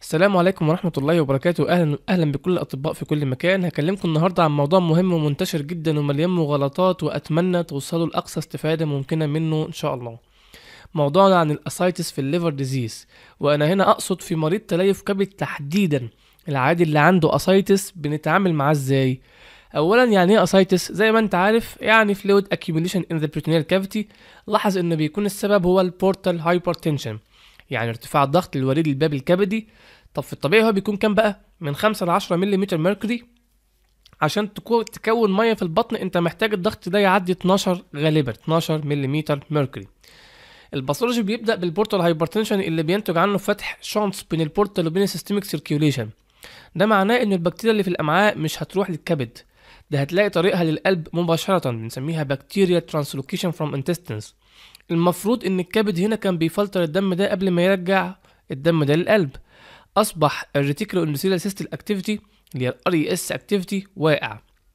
السلام عليكم ورحمة الله وبركاته أهلا أهلا بكل الأطباء في كل مكان هكلمكم النهاردة عن موضوع مهم ومنتشر جدا ومليان مغالطات وأتمنى توصلوا لأقصى استفادة ممكنة منه إن شاء الله موضوعنا عن الأسايتس في الليفر ديزيز وأنا هنا أقصد في مريض تليف كبد تحديدا العادي اللي عنده أسايتس بنتعامل معاه إزاي اولا يعني ايه اسايتس زي ما انت عارف يعني fluid accumulation in the peritoneal cavity لاحظ ان بيكون السبب هو البورتال hypertension يعني ارتفاع الضغط للوريد البابي الكبدي طب في الطبيعي هو بيكون كام بقى من 5 ل 10 ملم ميركوري عشان تكو- تكون ميه في البطن انت محتاج الضغط ده يعدي 12 غالبا 12 ملم ميركوري الباثولوجي بيبدا بالبورتال هايبرتنشن اللي بينتج عنه فتح شانس بين البورتال وبين السيستميك سيركيوليشن ده معناه ان البكتيريا اللي في الامعاء مش هتروح للكبد ده هتلاقي طريقها للقلب مباشرة بنسميها بكتيريا ترانسلوكيشن فروم انتستينز المفروض ان الكبد هنا كان بيفلتر الدم ده قبل ما يرجع الدم ده للقلب اصبح الريتيكولو اندوثيليال سيستل اكتيفيتي اللي هي الار اي اس اكتيفيتي واقع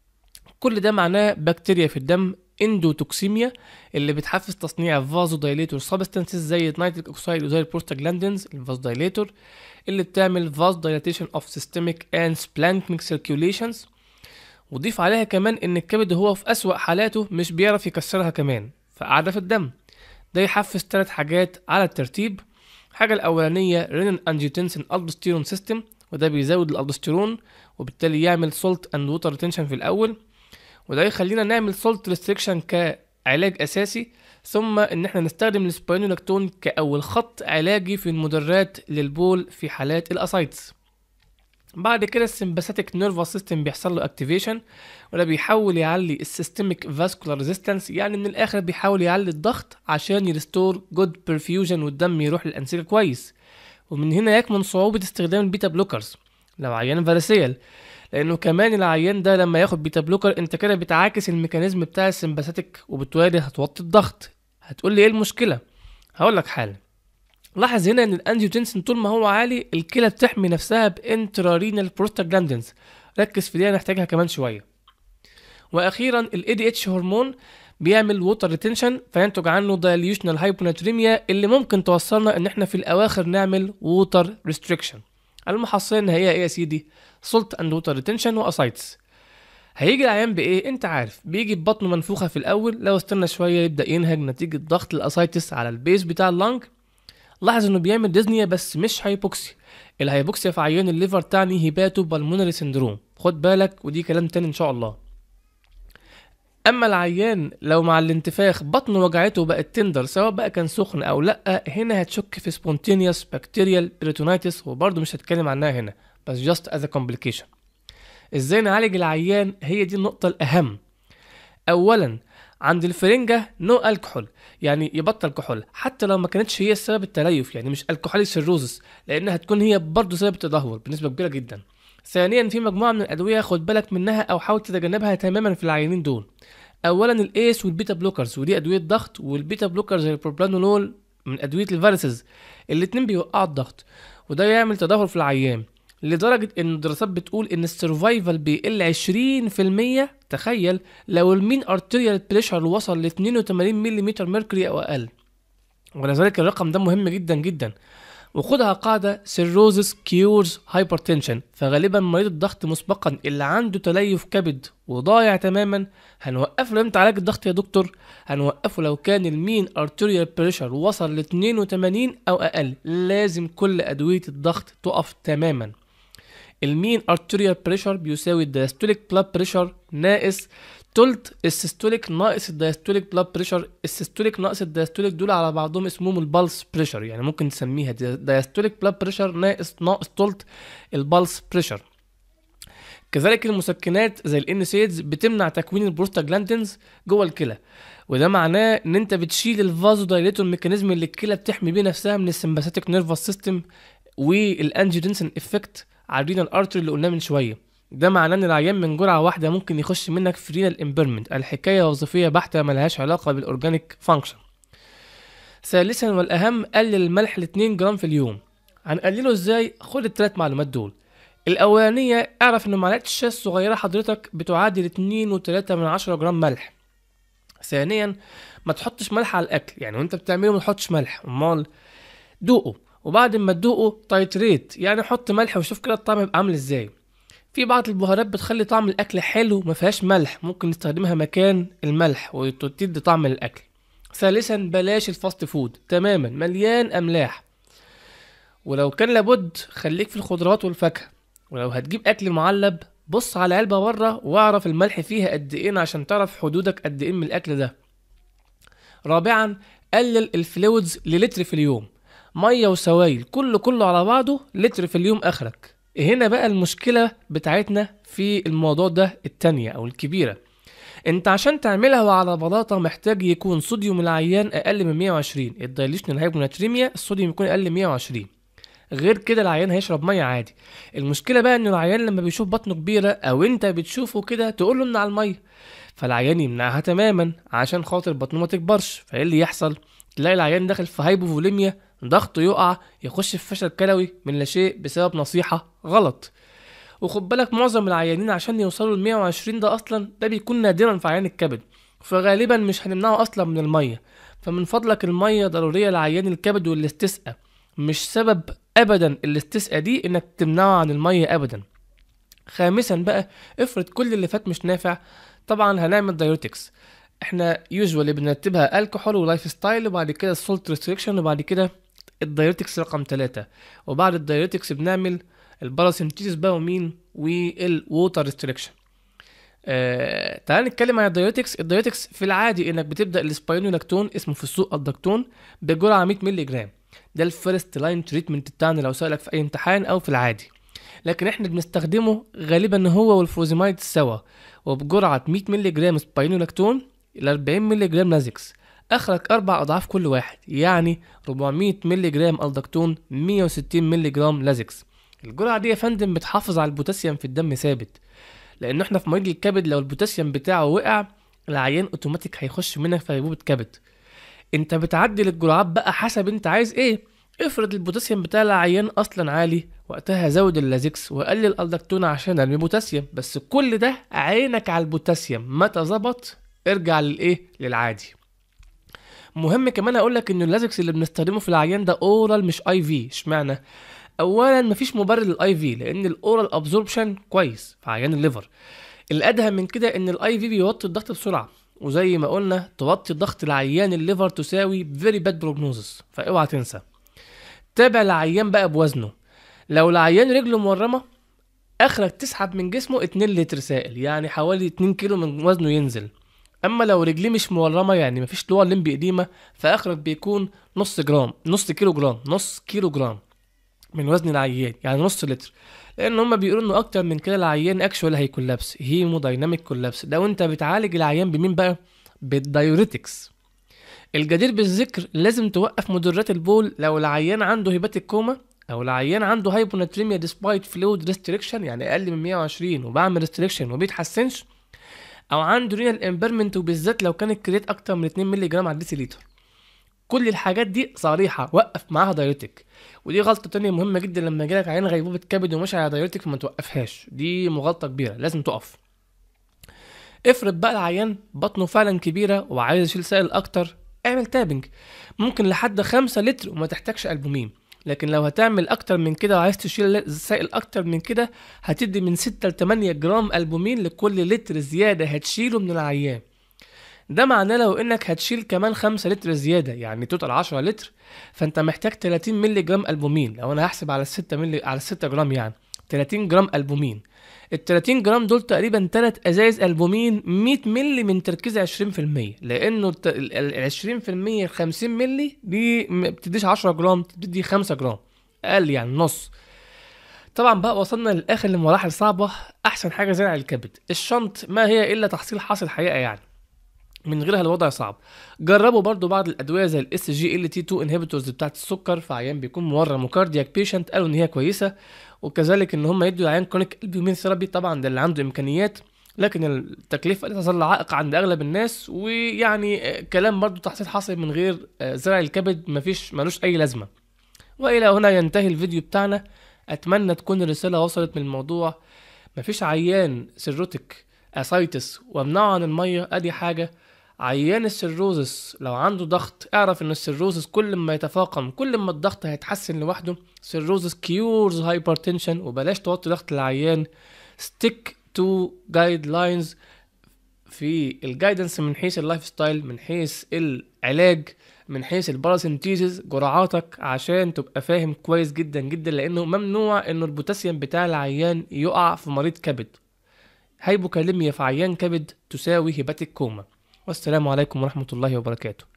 كل ده معناه بكتيريا في الدم اندوتوكسيميا اللي بتحفز تصنيع فازو دايليتور سبستانسز زي النيتريك اوكسيد وزي البروستاجلاندينز الفازو دايليتور اللي بتعمل فاز دايلاتيشن اوف سيستميك اند سبلانكميك سيركيوليشنز وضيف عليها كمان ان الكبد هو في اسوأ حالاته مش بيعرف يكسرها كمان فقاعدة في الدم ده يحفز ثلاث حاجات على الترتيب الحاجة الأولانية رينين أنجيوتنسين ألدوستيرون سيستم وده بيزود الألدوستيرون وبالتالي يعمل سولت أند ووتر ريتنشن في الأول وده يخلينا نعمل سولت ريستريكشن كعلاج أساسي ثم إن احنا نستخدم السباينولاكتون كأول خط علاجي في المدرات للبول في حالات الأسايتس بعد كده السمباثيك نيرفس سيستم بيحصل له اكتيفيشن وده بيحاول يعلي السيستميك فاسكولار ريزيستنس يعني من الاخر بيحاول يعلي الضغط عشان يريستور جود برفيوجن والدم يروح للانسجه كويس ومن هنا يكمن صعوبه استخدام البيتا بلوكرز لو عيان فارسيال لانه كمان العيان ده لما ياخد بيتا بلوكر انت كده بتعاكس الميكانيزم بتاع السمباثيك وبالتالي هتوطي الضغط هتقول لي ايه المشكله هقول لك حالا لاحظ هنا ان الانجيوتنسين طول ما هو عالي الكلى بتحمي نفسها بانترارينال بروستاجلاندينز ركز في دي هنحتاجها كمان شويه واخيرا الاي دي اتش هرمون بيعمل ووتر ريتنشن فينتج عنه دايليوشنال هايبوناتريميا اللي ممكن توصلنا ان احنا في الاواخر نعمل ووتر ريستريكشن المحصله النهائيه ايه يا سيدي سولت اند ووتر ريتنشن واسايتس هيجي العيان بايه انت عارف بيجي ببطنه منفوخه في الاول لو استنى شويه يبدا ينهج نتيجه ضغط الاسايتس على البيس بتاع اللنج لاحظ انه بيعمل ديزنيا بس مش هايبوكسيا الهايبوكسيا في عيان الليفر تعني هيباتو بالمونري سندروم خد بالك ودي كلام تاني ان شاء الله اما العيان لو مع الانتفاخ بطنه وجعته بقت تندر سواء بقى كان سخن او لا هنا هتشك في سبونتينيوس بكتيريال بريتونايتس وبرضه مش هتكلم عنها هنا بس جاست از كومبليكيشن ازاي نعالج العيان هي دي النقطة الأهم أولا عند الفرنجة نو الكحول يعني يبطل كحول حتى لو ما كانتش هي السبب التليف يعني مش الكحولي سيروزس لانها هتكون هي برضه سبب التدهور بنسبه كبيره جدا ثانيا في مجموعه من الادويه خد بالك منها او حاول تتجنبها تماما في العيانين دول اولا الايس والبيتا بلوكرز ودي ادويه ضغط والبيتا بلوكرز زي البروبرانولول من ادويه الفيروسز الاتنين بيوقعوا الضغط وده يعمل تدهور في العيان لدرجة ان الدراسات بتقول ان السرفايفل بيقل 20% تخيل لو المين ارتيريال بريشر وصل ل 82 ملم ميركوري او اقل ولذلك الرقم ده مهم جدا جدا وخدها قاعدة سيروزس كيورز هايبرتنشن فغالبا مريض الضغط مسبقا اللي عنده تليف كبد وضايع تماما هنوقف له امتى علاج الضغط يا دكتور هنوقفه لو كان المين ارتيريال بريشر وصل ل 82 او اقل لازم كل ادوية الضغط تقف تماما المين ارتيريال بريشر بيساوي الدايستوليك بلاد بريشر ناقص تلت السيستوليك ناقص الدايستوليك بلاد بريشر السيستوليك ناقص الدايستوليك دول على بعضهم اسمهم البلس بريشر يعني ممكن تسميها دايستوليك بلاد بريشر ناقص ناقص تلت البلس بريشر كذلك المسكنات زي الان سيدز بتمنع تكوين البروستاجلاندينز جوه الكلى وده معناه ان انت بتشيل الفازو دايليتور ميكانيزم اللي الكلى بتحمي بيه نفسها من السمباثيك نيرفس سيستم والانجيوتنسين افكت على الرينال ارتري اللي قلناه من شويه ده معناه ان العيان من جرعه واحده ممكن يخش منك في رينال امبيرمنت الحكايه وظيفيه بحته ملهاش علاقه بالاورجانيك فانكشن ثالثا والاهم قلل الملح ل 2 جرام في اليوم هنقلله ازاي خد الثلاث معلومات دول الاولانيه اعرف ان معلقه الشاي الصغيره حضرتك بتعادل 2 و3 من 10 جرام ملح ثانيا ما تحطش ملح على الاكل يعني وانت بتعمله ما تحطش ملح امال دوقه وبعد ما تدوقه تايتريت يعني حط ملح وشوف كده الطعم يبقى عامل ازاي في بعض البهارات بتخلي طعم الاكل حلو ما فيهاش ملح ممكن نستخدمها مكان الملح وتدي طعم للاكل ثالثا بلاش الفاست فود تماما مليان املاح ولو كان لابد خليك في الخضروات والفاكهه ولو هتجيب اكل معلب بص على علبه بره واعرف الملح فيها قد ايه عشان تعرف حدودك قد ايه من الاكل ده رابعا قلل الفلويدز للتر في اليوم ميه وسوائل كله كله على بعضه لتر في اليوم اخرك هنا بقى المشكله بتاعتنا في الموضوع ده التانية او الكبيره انت عشان تعملها وعلى بلاطه محتاج يكون صوديوم العيان اقل من 120 الدايليشن الهايبوناتريميا الصوديوم يكون اقل من 120 غير كده العيان هيشرب ميه عادي المشكله بقى ان العيان لما بيشوف بطنه كبيره او انت بتشوفه كده تقول له امنع الميه فالعيان يمنعها تماما عشان خاطر بطنه ما تكبرش فايه اللي يحصل تلاقي العيان داخل في هايبوفوليميا ضغطه يقع يخش في فشل كلوي من لا شيء بسبب نصيحه غلط وخد بالك معظم العيانين عشان يوصلوا ل 120 ده اصلا ده بيكون نادرا في عيان الكبد فغالبا مش هنمنعه اصلا من الميه فمن فضلك الميه ضروريه لعيان الكبد والاستسقاء مش سبب ابدا الاستسقاء دي انك تمنعه عن الميه ابدا خامسا بقى افرض كل اللي فات مش نافع طبعا هنعمل دايوريتكس احنا يوجوالي بنرتبها الكحول ولايف ستايل وبعد كده السولت ريستريكشن وبعد كده الدايوريتكس رقم ثلاثة وبعد الدايوريتكس بنعمل الباراسينتيزيس بقى ومين والووتر ريستريكشن آه تعال نتكلم عن الدايوتكس الدايوتكس في العادي انك بتبدا السباينولاكتون اسمه في السوق الدكتون بجرعه 100 مللي جرام ده الفيرست لاين تريتمنت بتاعنا لو سالك في اي امتحان او في العادي لكن احنا بنستخدمه غالبا هو والفروزيمايد سوا وبجرعه 100 مللي جرام سباينولاكتون ل 40 مللي جرام لازكس اخرك اربع اضعاف كل واحد يعني 400 مللي جرام الدكتون 160 مللي جرام لازكس الجرعه دي يا فندم بتحافظ على البوتاسيوم في الدم ثابت لان احنا في مريض الكبد لو البوتاسيوم بتاعه وقع العيان اوتوماتيك هيخش منك في غيبوبه كبد انت بتعدل الجرعات بقى حسب انت عايز ايه افرض البوتاسيوم بتاع العيان اصلا عالي وقتها زود اللازكس وقلل الدكتون عشان ارمي بوتاسيوم بس كل ده عينك على البوتاسيوم متى ظبط ارجع للايه للعادي مهم كمان اقول لك ان اللازكس اللي بنستخدمه في العيان ده اورال مش اي في اشمعنى اولا مفيش مبرر للاي في لان الاورال ابزوربشن كويس في عيان الليفر الادهى من كده ان الاي في بيوطي الضغط بسرعه وزي ما قلنا توطي ضغط العيان الليفر تساوي فيري باد بروجنوزس فاوعى تنسى تابع العيان بقى بوزنه لو العيان رجله مورمه اخرك تسحب من جسمه 2 لتر سائل يعني حوالي 2 كيلو من وزنه ينزل اما لو رجليه مش مورمه يعني مفيش لور لمبي اديمه فاخرك بيكون نص جرام نص كيلو جرام نص كيلو جرام من وزن العيان يعني نص لتر لان هم بيقولوا انه اكتر من كده العيان اكشوال هيكولابس هيمو دايناميك كولابس ده وانت بتعالج العيان بمين بقى بالدايوريتكس الجدير بالذكر لازم توقف مدرات البول لو العيان عنده هيباتيك كوما او العيان عنده هايبوناتريميا ديسبايت فلويد ريستريكشن يعني اقل من 120 وبعمل ريستريكشن وما بيتحسنش او عنده رينال امبيرمنت وبالذات لو كان الكريات اكتر من 2 مللي جرام على لتر كل الحاجات دي صريحه وقف معاها دايرتك ودي غلطه تانية مهمه جدا لما يجيلك عيان غيبوبه كبد وماشي على دايرتك فما توقفهاش دي مغالطه كبيره لازم تقف افرض بقى العيان بطنه فعلا كبيره وعايز يشيل سائل اكتر اعمل تابنج ممكن لحد خمسة لتر وما تحتاجش البومين لكن لو هتعمل اكتر من كده وعايز تشيل سائل اكتر من كده هتدي من 6 ل 8 جرام البومين لكل لتر زياده هتشيله من العيان ده معناه لو انك هتشيل كمان 5 لتر زياده يعني توتال 10 لتر فانت محتاج 30 مللي جرام البومين لو انا هحسب على 6 مللي على 6 جرام يعني 30 جرام البومين ال 30 جرام دول تقريبا 3 ازايز البومين 100 مللي من تركيز 20% لانه ال 20% ال 50 مللي دي ما بتديش 10 جرام بتدي 5 جرام اقل يعني نص طبعا بقى وصلنا للاخر لمراحل صعبه احسن حاجه زرع الكبد الشنط ما هي الا تحصيل حاصل حقيقه يعني من غيرها الوضع صعب جربوا برضو بعض الادويه زي الاس جي ال تي 2 انهبيتورز بتاعه السكر في عيان بيكون مورم وكاردياك بيشنت قالوا ان هي كويسه وكذلك ان هم يدوا العيان كرونيك البيومين ثيرابي طبعا ده اللي عنده امكانيات لكن التكلفة لا تظل عائق عند أغلب الناس ويعني كلام برضو تحصيل حاصل من غير زرع الكبد مفيش ملوش أي لازمة وإلى هنا ينتهي الفيديو بتاعنا أتمنى تكون الرسالة وصلت من الموضوع مفيش عيان سيروتك أسايتس وامنعه عن المية أدي حاجة عيان السيروزس لو عنده ضغط اعرف ان السيروزس كل ما يتفاقم كل ما الضغط هيتحسن لوحده سيروزس كيورز هايبرتنشن وبلاش توطي ضغط العيان ستيك تو جايد لاينز في الجايدنس من حيث اللايف ستايل من حيث العلاج من حيث الباراسينتيزيس جرعاتك عشان تبقى فاهم كويس جدا جدا لانه ممنوع انه البوتاسيوم بتاع العيان يقع في مريض كبد هايبوكاليميا في عيان كبد تساوي هيباتيك كوما والسلام عليكم ورحمة الله وبركاته